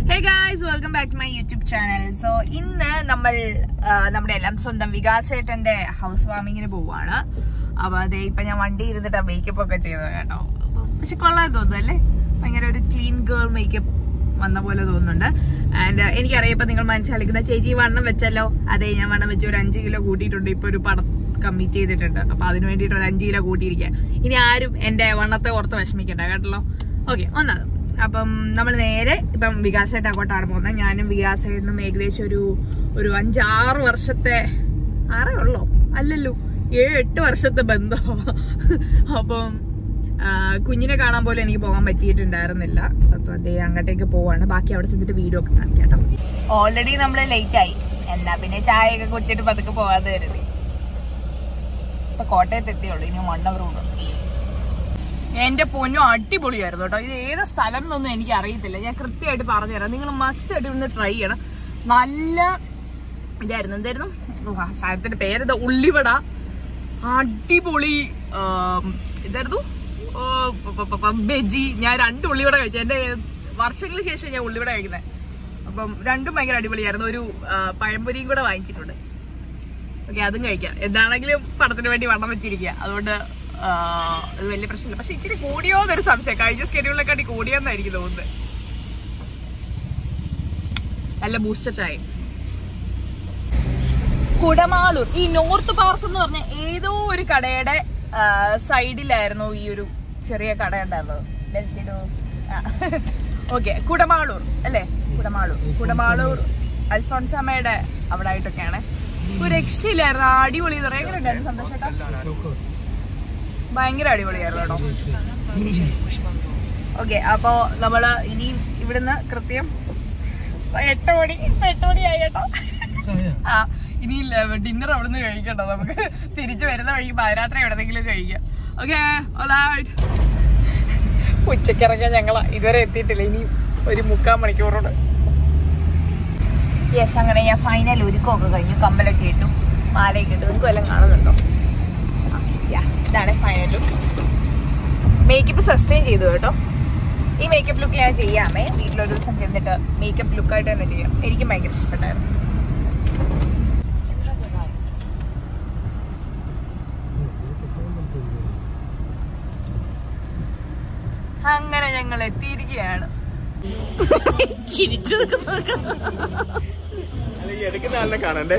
Hey guys welcome back to my YouTube channel so ഇന്ന് നമ്മൾ ആ, നമ്മുടെ എല്ലാം സ്വന്തം വികാസേട്ടന്റെ ഹൗസ് വാമിങ്ങിന് പോവാണ് അപ്പൊ അതെ ഇപ്പൊ ഞാൻ വണ്ടി ഇരുന്നിട്ട് മേക്കപ്പ് ഒക്കെ ചെയ്തത് കേട്ടോ അപ്പൊ പക്ഷെ കൊള്ളാൻ തോന്നുന്നു അല്ലേ ഭയങ്കര ഒരു ക്ലീൻ ഗേൾ മേക്കപ്പ് വന്ന പോലെ തോന്നുന്നുണ്ട് ആൻഡ് എനിക്കറിയാം ഇപ്പൊ നിങ്ങൾ മനസ്സിലാക്കുന്ന ചേച്ചി വണ്ണം വെച്ചല്ലോ അതെ ഞാൻ വണ്ണം വെച്ച് ഒരു അഞ്ച് കിലോ കൂട്ടിയിട്ടുണ്ട് ഇപ്പൊ ഒരു പടം കമ്മിറ്റ് ചെയ്തിട്ടുണ്ട് അപ്പൊ അതിന് വേണ്ടിയിട്ട് ഒരു അഞ്ച് കിലോ കൂട്ടിയിരിക്കുക ഇനി ആരും എന്റെ വണ്ണത്തെ ഓർത്ത് വിഷമിക്കണ്ട കേട്ടല്ലോ ഓക്കെ ഒന്നത് അപ്പം നമ്മൾ നേരെ ഇപ്പം വികാസമായിട്ട് അങ്ങോട്ടാണ് പോകുന്നത് ഞാനും വികാസമായിട്ടും ഏകദേശം ഒരു ഒരു അഞ്ചാറ് വർഷത്തെ ആറേ ഉള്ളോ അല്ലല്ലോ ഏഴ് എട്ട് വർഷത്തെ ബന്ധമാണ് അപ്പം ആ, കുഞ്ഞിനെ കാണാൻ പോലും എനിക്ക് പോകാൻ പറ്റിയിട്ടുണ്ടായിരുന്നില്ല അപ്പൊ അതേ അങ്ങോട്ടേക്ക് പോവാണ് ബാക്കി അവിടെ ചെന്നിട്ട് വീഡിയോ ഒക്കെ കാണിക്കാം കേട്ടോ ഓൾറെഡി നമ്മൾ ലേറ്റ് ആയി എന്നാ പിന്നെ ചായ ഒക്കെ കുടിച്ചിട്ട് പതുക്കെ പോകാതെ കരുതി ഇപ്പൊ കോട്ടയത്ത് എത്തിയുള്ളൂ ഇനി വൺ അവർ കൂടും എന്റെ പൊന്നും അടിപൊളിയായിരുന്നു കേട്ടോ ഇത് ഏത് സ്ഥലം എന്നൊന്നും എനിക്ക് അറിയത്തില്ല ഞാൻ കൃത്യമായിട്ട് പറഞ്ഞുതരാം നിങ്ങൾ മസ്റ്റ് ആയിട്ട് ഒന്ന് ട്രൈ ചെയ്യണം നല്ല ഇതായിരുന്നു എന്തായിരുന്നു ഓ, ആ സ്ഥലത്തിന്റെ പേരെന്താ ഉള്ളിവട അടിപൊളി ആം, ഇതായിരുന്നു ഓ, പ- പ- പ- പ- ബെജി ഞാൻ രണ്ട് ഉള്ളിവട കഴിച്ചു എന്റെ വർഷങ്ങൾക്ക് ശേഷം ഞാൻ ഉള്ളിവട കഴിക്കുന്നത് അപ്പം രണ്ടും ഭയങ്കര അടിപൊളിയായിരുന്നു ഒരു ആ, പഴംപൊരിയും കൂടെ വാങ്ങിച്ചിട്ടുണ്ട് ഓക്കെ അതും കഴിക്കാം എന്താണെങ്കിലും പടത്തിന് വേണ്ടി വണ്ണം വെച്ചിരിക്കുക അതുകൊണ്ട് ആ, അത് വലിയ പ്രശ്നമില്ല പക്ഷെ ഇച്ചിരി കൂടിയോ എന്നൊരു സംശയം കഴിഞ്ഞ സ്കെഡ്യൂളിനെക്കാട്ടി കൂടിയോന്നായിരിക്കും തോന്നുന്നത് നല്ല ബൂസ്റ്റർ ചായ കുടമാളൂർ ഈ നോർത്ത് പാർക്ക് എന്ന് പറഞ്ഞ ഏതോ ഒരു കടയുടെ സൈഡിലായിരുന്നു ഈ ഒരു ചെറിയ കട ഉണ്ടായിരുന്നത് ഓക്കെ കുടമാളൂർ അല്ലേ കുടമാളൂർ കുടമാളൂർ അൽഫോൺസാമയുടെ അവിടെ ആയിട്ടൊക്കെയാണ് ഒരു രക്ഷയില്ലായിരുന്നു അടിപൊളി എന്ന് പറയാം എങ്ങനെ ഉണ്ടായിരുന്നു സന്തോഷേട്ടാ ഭയങ്കര അടിപൊളിയായിരുന്നു കേട്ടോ ഓക്കെ അപ്പോ നമ്മള് ഇനി ഇവിടുന്ന് കൃത്യം എട്ട് മണി ഇപ്പൊ എട്ട് മണിയായി കേട്ടോ ആ ഇനി ഡിന്നർ അവിടുന്ന് കഴിക്കട്ടോ നമുക്ക് തിരിച്ചു വരുന്ന വഴി പാതിരാത്രി എവിടെന്നെങ്കിലും കഴിക്കാം ഓക്കെ ഉച്ചക്കിറങ്ങിയ ഞങ്ങളാ ഇതുവരെ എത്തിയിട്ടില്ല ഇനി ഒരു മുക്കാൽ മണിക്കൂറോട് യെസ് അങ്ങനെ ഞാൻ ഫൈനൽ ഒരുക്കമൊക്കെ കഴിഞ്ഞു കമ്മലൊക്കെ ഇട്ടു മാലയൊക്കെ ഇട്ടു നിങ്ങൾക്ക് വല്ലതും കാണുന്നുണ്ടോ ആ, yeah, ഇതാണ് ഫൈനൽ ലുക്ക് മേക്കപ്പ് സസ്റ്റെയിൻ ചെയ്തു കേട്ടോ ഈ മേക്കപ്പ് ലുക്ക് ഞാൻ ചെയ്യാമേ വീട്ടിലൊരു ദിവസം ചെന്നിട്ട് മേക്കപ്പ് ലുക്കായിട്ട് തന്നെ ചെയ്യാം എനിക്കും ഭയങ്കര ഇഷ്ടപ്പെട്ടായിരുന്നു അങ്ങനെ ഞങ്ങൾ എത്തിയിരിക്കുകയാണ് ചിരിച്ചു അല്ല, ഈ എടുക്കുന്ന ആളിനെ കാണണ്ടേ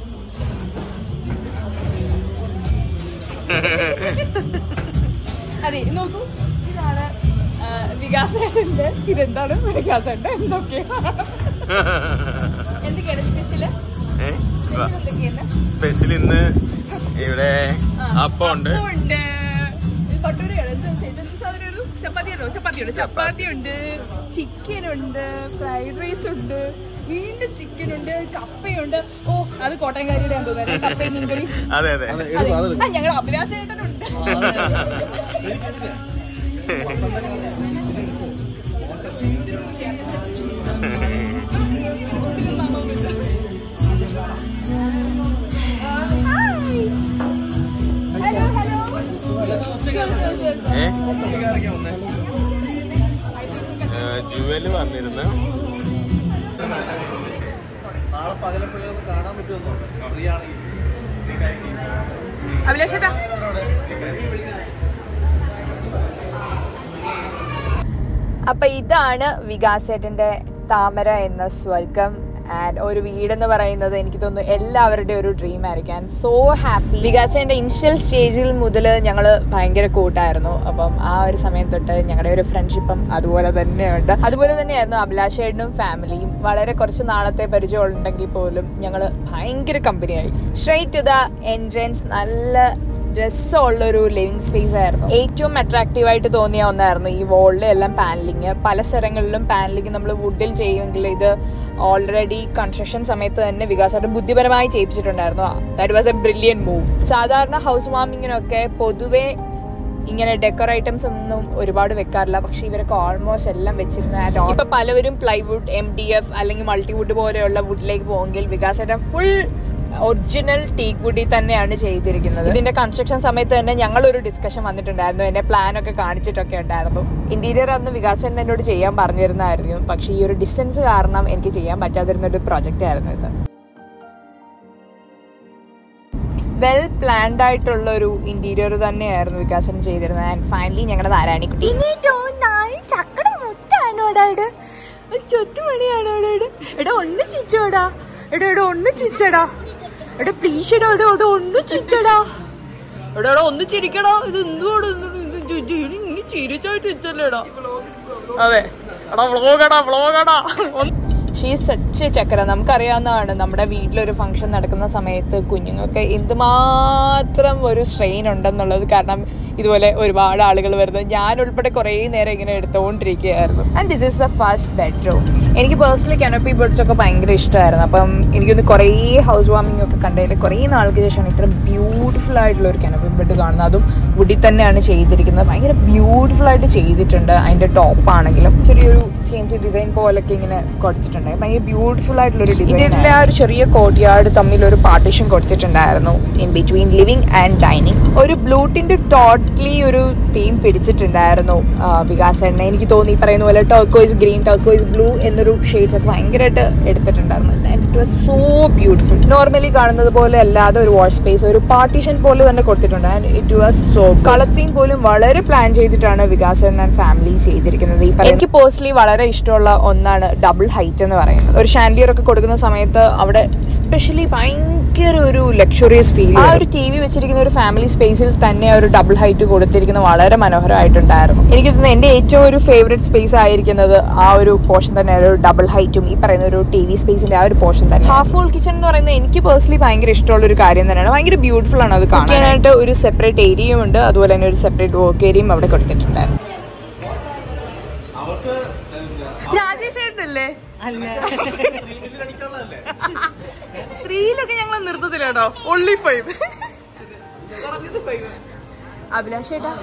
അതെ നോക്കൂ ഇതാണ് ആ, വികാസേട്ടന്റെ ഇതെന്താണ് വികാസേട്ടൻ എന്തൊക്കെയാണ് എന്തൊക്കെയാണ് സ്പെഷ്യല് ഏ? വാ. എന്തൊക്കെയാണ് സ്പെഷ്യൽ ഇന്ന് ഇവിടെ അപ്പം ഉണ്ട് ഉണ്ട് പട്ടൂരയാണ് എന്ത് ഇതെന്ത് സാധനം ഒരു ചപ്പാത്തി ഉണ്ടോ ചപ്പാത്തി ഉണ്ട് ചപ്പാത്തി ഉണ്ട് ചിക്കൻ ഉണ്ട് ഫ്രൈഡ് റൈസ് ഉണ്ട് വീണ്ടും ചിക്കൻ ഉണ്ട് കപ്പയുണ്ട് ഓ അത് കോട്ടയംകാരിയുടെ തോന്നുന്നു കപ്പയും മീൻകറി അതെ അതെ അതെ ഞങ്ങൾ അഭിലാഷേട്ടനുണ്ട് ഹലോ ഹലോ ഏ ഏ, ജുവല് വന്നിരുന്നു നാളെ പകലപ്പോഴൊന്ന് കാണാൻ പറ്റുമെന്നോ ഫ്രീ ആണെങ്കിൽ അഭിലാഷേട്ടാ അപ്പൊ ഇതാണ് വികാസേട്ടന്റെ താമര എന്ന സ്വർഗം ആൻഡ് ഒരു വീടെന്ന് പറയുന്നത് എനിക്ക് തോന്നുന്നു എല്ലാവരുടെയും ഒരു ഡ്രീം ആയിരിക്കും സോ ഹാപ്പി വികാസേന്റെ ഇനിഷ്യൽ സ്റ്റേജിൽ മുതൽ ഞങ്ങൾ ഭയങ്കര കൂട്ടായിരുന്നു അപ്പം ആ ഒരു സമയം തൊട്ട് ഞങ്ങളുടെ ഒരു ഫ്രണ്ട്ഷിപ്പും അതുപോലെ തന്നെയുണ്ട് അതുപോലെ തന്നെയായിരുന്നു അഭിലാഷേട്ടനും ഫാമിലിയും വളരെ കുറച്ച് നാളത്തെ പരിചയമുണ്ടെങ്കിൽ പോലും ഞങ്ങൾ ഭയങ്കര കമ്പനിയായി സ്ട്രൈറ്റ് ടു ദ എൻട്രൻസ് നല്ല രസമുള്ള ഒരു ലിവിങ് സ്പേസ് ആയിരുന്നു ഏറ്റവും അട്രാക്റ്റീവ് ആയിട്ട് തോന്നിയ ഒന്നായിരുന്നു ഈ വോളിലെ എല്ലാം പാനലിങ് പല സ്ഥലങ്ങളിലും പാനലിങ് നമ്മൾ വുഡിൽ ചെയ്യുമെങ്കിൽ ഇത് ഓൾറെഡി കൺസ്ട്രക്ഷൻ സമയത്ത് തന്നെ വികാസമായിട്ട് ബുദ്ധിപരമായി ചെയ്യിപ്പിച്ചിട്ടുണ്ടായിരുന്നു that was a brilliant move സാധാരണ ഹൗസ് വാമിങ്ങിനൊക്കെ പൊതുവെ ഇങ്ങനെ ഡെക്കർ ഐറ്റംസ് ഒന്നും ഒരുപാട് വെക്കാറില്ല പക്ഷെ ഇവരൊക്കെ ഓൾമോസ്റ്റ് എല്ലാം വെച്ചിരുന്ന ഇപ്പൊ പലവരും പ്ലൈവുഡ് എം ഡി എഫ് അല്ലെങ്കിൽ മൾട്ടിവുഡ് പോലെയുള്ള വുഡിലേക്ക് പോകുമെങ്കിൽ വികാസേട്ടൻ ഫുൾ ഒറിജിനൽ ടീക്ക് വുഡിൽ തന്നെയാണ് ചെയ്തിരിക്കുന്നത് ഇതിന്റെ കൺസ്ട്രക്ഷൻ സമയത്ത് തന്നെ ഞങ്ങൾ ഒരു ഡിസ്കഷൻ വന്നിട്ടുണ്ടായിരുന്നു എന്നെ പ്ലാൻ ഒക്കെ കാണിച്ചിട്ടൊക്കെ ഉണ്ടായിരുന്നു ഇന്റീരിയർ അന്ന് വികാസൻ എന്നോട് ചെയ്യാൻ പറഞ്ഞിരുന്നായിരുന്നു പക്ഷേ ഈ ഒരു ഡിസ്റ്റൻസ് കാരണം എനിക്ക് ചെയ്യാൻ പറ്റാതിരുന്ന ഒരു പ്രോജക്റ്റ് ആയിരുന്നു ഇത് വെൽ പ്ലാൻഡ് ആയിട്ടുള്ള ഒരു ഇന്റീരിയർ തന്നെയായിരുന്നു വികാസൻ ചെയ്തിരുന്നത് ആൻഡ് ഫൈനലി ഞങ്ങളുടെ നാരായണിക്കുട്ടി എടാ ഒന്ന് ചിച്ചോടാ എടാ എടാ ഒന്ന് ചിച്ചടാ എടാ പ്ലീസ് എടാ എടാ എടാ ഒന്ന് ചിച്ചടാ എടാ എടാ ഒന്ന് ചിരിക്കടാ ഇത് എന്തുവാടാ ഇങ്ങനെ ചിരിച്ചായിട്ട് ചിച്ചല്ലേടാ അതെ എടാ വ്ളോഗടാ വ്ളോഗടാ ഷീ സച്ച് ചക്കര നമുക്കറിയാവുന്നതാണ് നമ്മുടെ വീട്ടിലൊരു ഫംഗ്ഷൻ നടക്കുന്ന സമയത്ത് കുഞ്ഞുങ്ങൾക്ക് എന്തുമാത്രം ഒരു സ്ട്രെയിൻ ഉണ്ടെന്നുള്ളത് കാരണം ഇതുപോലെ ഒരുപാട് ആളുകൾ വരുന്നത് ഞാൻ ഉൾപ്പെടെ കുറേ നേരം ഇങ്ങനെ എടുത്തുകൊണ്ടിരിക്കുകയായിരുന്നു and this is the first bedroom എനിക്ക് പേഴ്സണലി കനപ്പി ബെഡ്സ് ഒക്കെ ഭയങ്കര ഇഷ്ടമായിരുന്നു അപ്പം എനിക്കൊന്ന് കുറേ ഹൗസ് വാമിംഗ് ഒക്കെ കണ്ടതിൽ കുറേ നാൾക്ക് ശേഷമാണ് ഇത്ര ബ്യൂട്ടിഫുൾ ആയിട്ടുള്ള ഒരു കനപ്പി ബെഡ് കാണുന്നത് അതും വുഡിൽ തന്നെയാണ് ചെയ്തിരിക്കുന്നത് ഭയങ്കര ബ്യൂട്ടിഫുൾ ആയിട്ട് ചെയ്തിട്ടുണ്ട് അതിൻ്റെ ടോപ്പ് ആണെങ്കിലും ചെറിയൊരു സി എൻ സി ഡിസൈൻ പോലൊക്കെ ഇങ്ങനെ കൊടുത്തിട്ടുണ്ട് ഭയങ്കര ബ്യൂട്ടിഫുൾ ആയിട്ടുള്ള ഒരു ഡിസൈൻ ഇതിലെ ആ ഒരു ചെറിയ കോർട്ട്യാർഡ് തമ്മിൽ ഒരു പാർട്ടീഷൻ കൊടുത്തിട്ടുണ്ടായിരുന്നു in between living and dining ഒരു ബ്ലൂട്ടിന്റെ ടോട്ടലി ഒരു തീം പിടിച്ചിട്ടുണ്ടായിരുന്നു ആ, വികാസ് എണ്ണ എനിക്ക് തോന്നി ഈ പറയുന്ന പോലെ ടോക്കോയ്സ് ഗ്രീൻ ടോക്കോയ്സ് ബ്ലൂ എന്നൊരു ഷെയ്ഡ്സ് ഒക്കെ ഭയങ്കരമായിട്ട് എടുത്തിട്ടുണ്ടായിരുന്നു it was so beautiful normally കാണുന്നത് പോലെ അല്ലാതെ ഒരു വാഷ് സ്പേസ് ഒരു പാർട്ടീഷൻ പോലെ തന്നെ കൊടുത്തിട്ടുണ്ട് ആൻഡ് ഇറ്റ് വാസ് സോ കളത്തീം പോലും വളരെ പ്ലാൻ ചെയ്തിട്ടാണ് വികാസ് ആൻഡ് ഫാമിലി ചെയ്തിരിക്കുന്നത് ഈ പറയുന്ന- എനിക്ക് പേഴ്സണലി വളരെ ഇഷ്ടമുള്ള ഒന്നാണ് ഡബിൾ ഹൈറ്റ് എന്ന് പറയുന്നത് ഒരു ഷാൻഡിയർ ഒക്കെ കൊടുക്കുന്ന സമയത്ത് അവിടെ സ്പെഷ്യലി ഭയങ്കര ഒരു ലക്ഷറിയസ് ഫീൽ ആ ഒരു ടി വി വെച്ചിരിക്കുന്ന ഒരു ഫാമിലി സ്പേസിൽ തന്നെ ആ ഒരു ഡബിൾ ഹൈറ്റ് കൊടുത്തിരിക്കുന്നത് വളരെ മനോഹരമായിട്ടുണ്ടായിരുന്നു എനിക്ക് തോന്നുന്നു എൻ്റെ ഏറ്റവും ഒരു ഫേവറേറ്റ് സ്പേസ് ആയിരിക്കുന്നത് ആ ഒരു പോർഷൻ തന്നെ ഒരു ഡബിൾ ഹൈറ്റും ഈ പറയുന്ന ഒരു ടി വി സ്പേസിന്റെ ആ ഒരു പോർഷൻ തന്നെ ഹാഫ് ഹോൾ കിച്ചൺ എന്ന് പറയുന്നത് എനിക്ക് പേഴ്സണലി ഭയങ്കര ഇഷ്ടമുള്ള ഒരു കാര്യം തന്നെയാണ് ഭയങ്കര ബ്യൂട്ടിഫുൾ ആണ് അത് കാണാനായിട്ട് ഒരു സെപ്പറേറ്റ് ഏരിയയും ഉണ്ട് അതുപോലെ തന്നെ ഒരു സെപ്പറേറ്റ് വർക്ക് ഏരിയയും അവിടെ കൊടുത്തിട്ടുണ്ടായിരുന്നു അവർക്ക് രാജേഷ് ഏട്ടല്ലേ ത്രീയിലൊക്കെ ഞങ്ങൾ നിർത്തത്തില്ല കേട്ടോ ഒള്ളി ഫൈവ് പറഞ്ഞത് ഫൈവ് അഭിലാഷ് ഏട്ടാ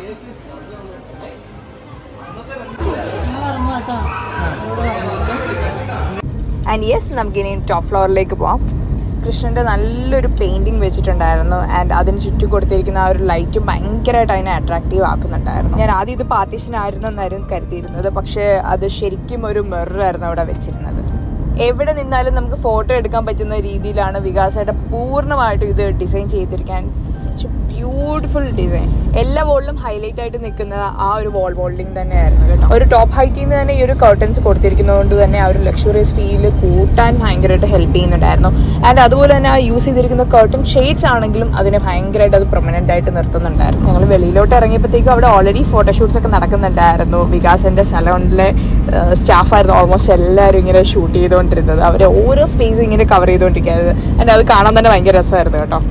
ആൻഡ് യെസ് നമുക്കിനി ടോപ്പ് ഫ്ലോറിലേക്ക് പോവാം കൃഷ്ണൻ്റെ നല്ലൊരു പെയിൻറ്റിങ് വെച്ചിട്ടുണ്ടായിരുന്നു ആൻഡ് അതിന് ചുറ്റും കൊടുത്തിരിക്കുന്ന ആ ഒരു ലൈറ്റും ഭയങ്കരമായിട്ട് അതിനെ അട്രാക്റ്റീവ് ആക്കുന്നുണ്ടായിരുന്നു ഞാൻ ആദ്യം ഇത് പാർട്ടീഷൻ ആയിരുന്നെന്നായിരുന്നു കരുതിയിരുന്നത് പക്ഷേ അത് ശരിക്കും ഒരു മിററായിരുന്നു അവിടെ വെച്ചിരുന്നത് എവിടെ നിന്നാലും നമുക്ക് ഫോട്ടോ എടുക്കാൻ പറ്റുന്ന രീതിയിലാണ് വികാസയുടെ പൂർണ്ണമായിട്ടും ഇത് ഡിസൈൻ ചെയ്തിരിക്കാൻ ബ്യൂട്ടിഫുൾ ഡിസൈൻ എല്ലാ വോളിലും ഹൈലൈറ്റ് ആയിട്ട് നിൽക്കുന്ന ആ ഒരു വാൾ മോൾഡിങ് തന്നെയായിരുന്നു കേട്ടോ ഒരു ടോപ്പ് ഹൈറ്റിൽ നിന്ന് തന്നെ ഈ ഒരു കർട്ടൻസ് കൊടുത്തിരിക്കുന്നതുകൊണ്ട് തന്നെ ആ ഒരു ലക്ഷറിയസ് ഫീൽ കൂട്ടാൻ ഭയങ്കരമായിട്ട് ഹെൽപ്പ് ചെയ്യുന്നുണ്ടായിരുന്നു ആൻഡ് അതുപോലെ തന്നെ ആ യൂസ് ചെയ്തിരിക്കുന്ന കർട്ടൻ ഷെയ്ഡ്സ് ആണെങ്കിലും അതിനെ ഭയങ്കരമായിട്ട് അത് പ്രൊമനൻ്റ് ആയിട്ട് നിർത്തുന്നുണ്ടായിരുന്നു ഞങ്ങൾ വെളിയിലോട്ട് ഇറങ്ങിയപ്പോഴത്തേക്കും അവിടെ ഓൾറെഡി ഫോട്ടോഷൂട്ട്സ് ഒക്കെ നടക്കുന്നുണ്ടായിരുന്നു വികാസിൻ്റെ സലോണിലെ സ്റ്റാഫായിരുന്നു ഓൾമോസ്റ്റ് എല്ലാവരും ഇങ്ങനെ ഷൂട്ട് ചെയ്തുകൊണ്ടിരുന്നത് അവർ ഓരോ സ്പേസും ഇങ്ങനെ കവർ ചെയ്തുകൊണ്ടിരിക്കുന്നത് ആൻഡ് അത് കാണാൻ തന്നെ ഭയങ്കര രസമായിരുന്നു കേട്ടോ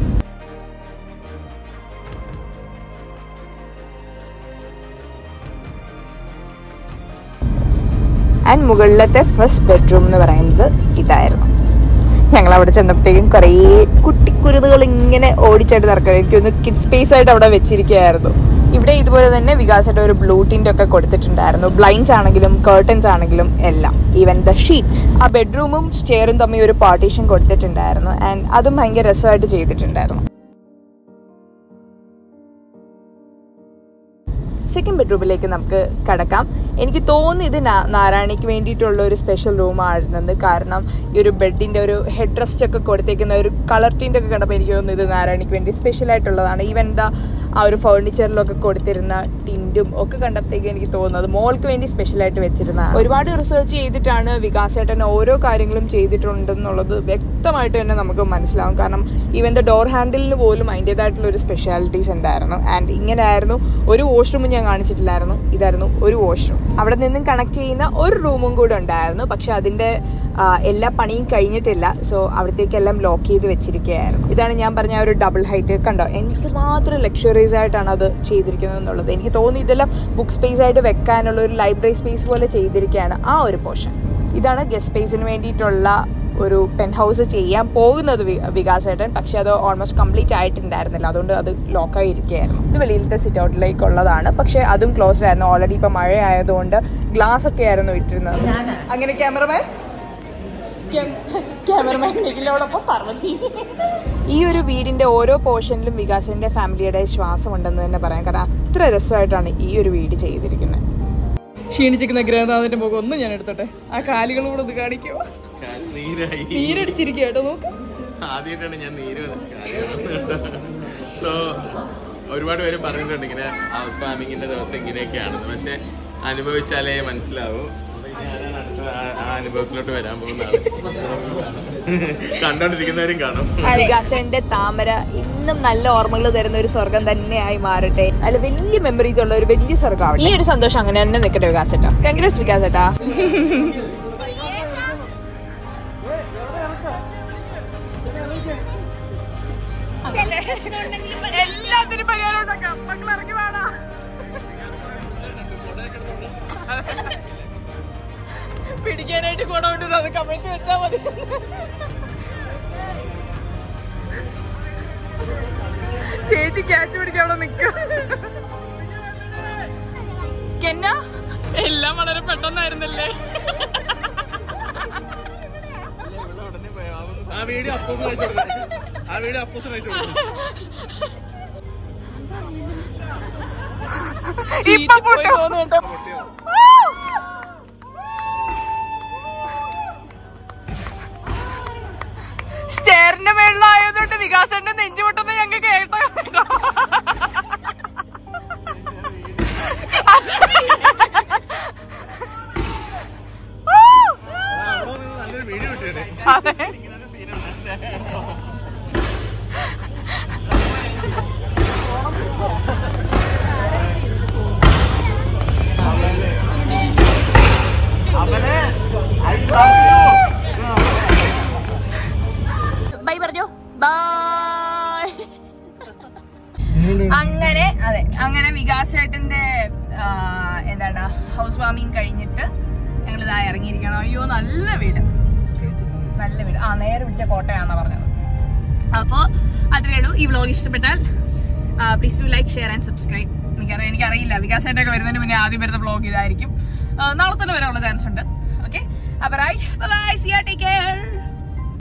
ആൻഡ് മുകളിലത്തെ ഫസ്റ്റ് ബെഡ്റൂം എന്ന് പറയുന്നത് ഇതായിരുന്നു ഞങ്ങൾ അവിടെ ചെന്നപ്പോഴത്തേക്കും കുറേ കുട്ടിക്കുരുതുകൾ ഇങ്ങനെ ഓടിച്ചായിട്ട് നടക്കുക എനിക്കൊന്ന് കിഡ് സ്പേസ് ആയിട്ട് അവിടെ വെച്ചിരിക്കുകയായിരുന്നു ഇവിടെ ഇതുപോലെ തന്നെ വികാസയുടെ ഒരു ബ്ലൂ ടിൻ്റ് ഒക്കെ കൊടുത്തിട്ടുണ്ടായിരുന്നു ബ്ലൈൻഡ്സ് ആണെങ്കിലും കേർട്ടൻസ് ആണെങ്കിലും എല്ലാം ഈവൻ ദ ഷീറ്റ്സ് ആ ബെഡ്റൂമും സ്റ്റെയറും തമ്മിൽ ഒരു പാർട്ടീഷൻ കൊടുത്തിട്ടുണ്ടായിരുന്നു ആൻഡ് അതും ഭയങ്കര രസമായിട്ട് ചെയ്തിട്ടുണ്ടായിരുന്നു സെക്കൻഡ് ബെഡ്റൂമിലേക്ക് നമുക്ക് കടക്കാം എനിക്ക് തോന്നുന്നു ഇത് നാ- നാരായണിക്ക് വേണ്ടിയിട്ടുള്ള ഒരു സ്പെഷ്യൽ റൂമായിരുന്നത് കാരണം ഈ ഒരു ബെഡിൻ്റെ ഒരു ഹെഡ് റെസ്റ്റ് ഒക്കെ കൊടുത്തേക്കുന്ന ഒരു കളർ ടീൻ്റെ ഒക്കെ കണ്ടപ്പോൾ എനിക്ക് തോന്നുന്നു ഇത് നാരായണിക്ക് വേണ്ടി സ്പെഷ്യൽ ആയിട്ടുള്ളതാണ് ഈവൻ എന്താ ആ ഒരു ഫേർണിച്ചറിലൊക്കെ കൊടുത്തിരുന്ന ടിൻറ്റും ഒക്കെ കണ്ടപ്പോഴത്തേക്ക് എനിക്ക് തോന്നുന്നത് മോൾക്ക് വേണ്ടി സ്പെഷ്യലായിട്ട് വെച്ചിരുന്നതാണ് ഒരുപാട് റിസർച്ച് ചെയ്തിട്ടാണ് വികാസേട്ടൻ ഓരോ കാര്യങ്ങളും ചെയ്തിട്ടുണ്ടെന്നുള്ളത് വ്യക്തമായിട്ട് തന്നെ നമുക്ക് മനസ്സിലാവും കാരണം ഈവൻ ദ ഡോർ ഹാൻഡിലിന് പോലും അതിൻ്റെതായിട്ടുള്ള ഒരു സ്പെഷ്യാലിറ്റീസ് ഉണ്ടായിരുന്നു ആൻഡ് ഇങ്ങനെ ആയിരുന്നു ഒരു വാഷ്റൂം ഞാൻ കാണിച്ചിട്ടില്ലായിരുന്നു ഇതായിരുന്നു ഒരു വാഷ്റൂം അവിടെ നിന്നും കണക്ട് ചെയ്യുന്ന ഒരു റൂമും കൂടെ ഉണ്ടായിരുന്നു പക്ഷെ അതിൻ്റെ ആ, എല്ലാ പണിയും കഴിഞ്ഞിട്ടില്ല സോ അവിടത്തേക്കെല്ലാം ലോക്ക് ചെയ്ത് വെച്ചിരിക്കുകയായിരുന്നു ഇതാണ് ഞാൻ പറഞ്ഞ ആ ഒരു ഡബിൾ ഹൈറ്റ് കണ്ടോ എന്തുമാത്രം ലക്ഷറീസ് ആയിട്ടാണ് അത് ചെയ്തിരിക്കുന്നത് എന്നുള്ളത് എനിക്ക് തോന്നി ഇതെല്ലാം ബുക്ക് സ്പേസ് ആയിട്ട് വെക്കാനുള്ള ഒരു ലൈബ്രറി സ്പേസ് പോലെ ചെയ്തിരിക്കുകയാണ് ആ ഒരു പോർഷൻ ഇതാണ് ഗസ്റ്റ് സ്പേസിന് വേണ്ടിയിട്ടുള്ള ഒരു പെൻ ഹൗസ് ചെയ്യാൻ പോകുന്നത് വി- വികാസേട്ടൻ പക്ഷെ അത് ഓൾമോസ്റ്റ് കംപ്ലീറ്റ് ആയിട്ടുണ്ടായിരുന്നില്ല അതുകൊണ്ട് അത് ലോക്കായി ഇരിക്കുകയായിരുന്നു ഇത് വെളിയിലത്തെ സിറ്റ് ഔട്ടിലേക്കുള്ളതാണ് പക്ഷെ അതും ക്ലോസ്ഡ് ആയിരുന്നു ഓൾറെഡി ഇപ്പൊ മഴ ആയതുകൊണ്ട് ഗ്ലാസ് ഒക്കെ ആയിരുന്നു ഇട്ടിരുന്നത് അങ്ങനെ ക്യാമറമാൻ ക്യാമറമാൻ നിഖിലോടൊപ്പം പാർവതി ഈ ഒരു വീടിന്റെ ഓരോ പോർഷനിലും വികാസിന്റെ ഫാമിലിയുടെ ശ്വാസം ഉണ്ടെന്ന് തന്നെ പറയാം കാരണം അത്ര രസമായിട്ടാണ് ഈ ഒരു വീട് ചെയ്തിരിക്കുന്നത് ക്ഷീണിച്ചിരിക്കുന്ന ഗ്രഹനാഥന്റെ മുഖം ഒന്നും ഞാൻ എടുത്തോട്ടെ ആ കാലുകളും കൂടെ ഒന്ന് കാണിക്കുമോ നീരായി നീരടിച്ചിരിക്കുക കേട്ടോ നോക്ക് ആദ്യമായിട്ടാണ് ഞാൻ നീര് സോ ഒരുപാട് പേര് പറഞ്ഞിട്ടുണ്ട് ഇങ്ങനെ ഹൗസ് ഫാമിങ്ങിന്റെ ദിവസം ഇങ്ങനെയൊക്കെയാണെന്ന് പക്ഷെ അനുഭവിച്ചാലേ മനസ്സിലാവൂ അപ്പൊ ഇനി ആരാണ് അടുത്ത ആ- ആ അനുഭവത്തിലോട്ട് വരാൻ പോകുന്ന ആള് കണ്ടോണ്ടിരിക്കുന്നവരും കാണും വികാസന്റെ താമര ഇന്നും നല്ല ഓർമ്മകൾ തരുന്ന ഒരു സ്വർഗം തന്നെയായി മാറട്ടെ നല്ല വലിയ മെമ്മറീസ് ഉള്ള ഒരു വലിയ സ്വർഗം ഈ ഒരു സന്തോഷം അങ്ങനെ തന്നെ നിൽക്കട്ടെ വികാസേട്ടാ കൺഗ്രസ് വികാസേട്ടാ എല്ലാത്തിനും പരിഹാരം ഉണ്ടാക്കാം മക്കൾ ഇറങ്ങി വേണ പിടിക്കാനായിട്ട് ഗുണമുണ്ട് അത് കമന്റ് വെച്ചാ മതി ചേച്ചി ക്യാച്ച് പിടിക്കാൻ അവിടെ നിൽക്കും കെന്ന എല്ലാം വളരെ പെട്ടെന്നായിരുന്നല്ലേ ആ വീഡിയോ അപ്പോസ് അയച്ചു കൊടുക്കാം ആ വീഡിയോ അപ്പോസ് അയച്ചു കൊടുക്കാം ഇപ്പൊ പൊട്ടും. സ്റ്റെയറിന്റെ മേളിലായതുകൊണ്ട് വികാസന്റെ നെഞ്ചു പൊട്ടുന്ന ഞങ്ങൾക്ക് കേട്ടോ കേട്ടോ. അവിടെ നിന്ന് നല്ലൊരു വീഡിയോ കിട്ടിയേ അതെ ബൈ പറഞ്ഞോ ബൈ അങ്ങനെ അതെ അങ്ങനെ വികാസ് ചേട്ടന്റെ ആ, എന്താണ് ഹൗസ് വാമിങ് കഴിഞ്ഞിട്ട് ഞങ്ങൾ ഇതാ ഇറങ്ങിയിരിക്കണം അയ്യോ നല്ല വീട് നല്ല വീട് ആ നേരെ പിടിച്ച കോട്ടയാന്നാ പറഞ്ഞത് അപ്പോൾ അത്രേ ഉള്ളൂ ഈ വ്ലോഗ് ഇഷ്ടപ്പെട്ടാൽ please to like share and subscribe എനിക്കറിയാം എനിക്കറിയില്ല വികാസ് ചേട്ടൊക്കെ വരുന്നതിന് മുന്നേ ആദ്യം വരുന്ന വ്ലോഗ് ഇതായിരിക്കും ആ, നാളെ തന്നെ വരാനുള്ള ചാൻസ് ഉണ്ട് ഓക്കെ അപ്പോൾ right bye C R take care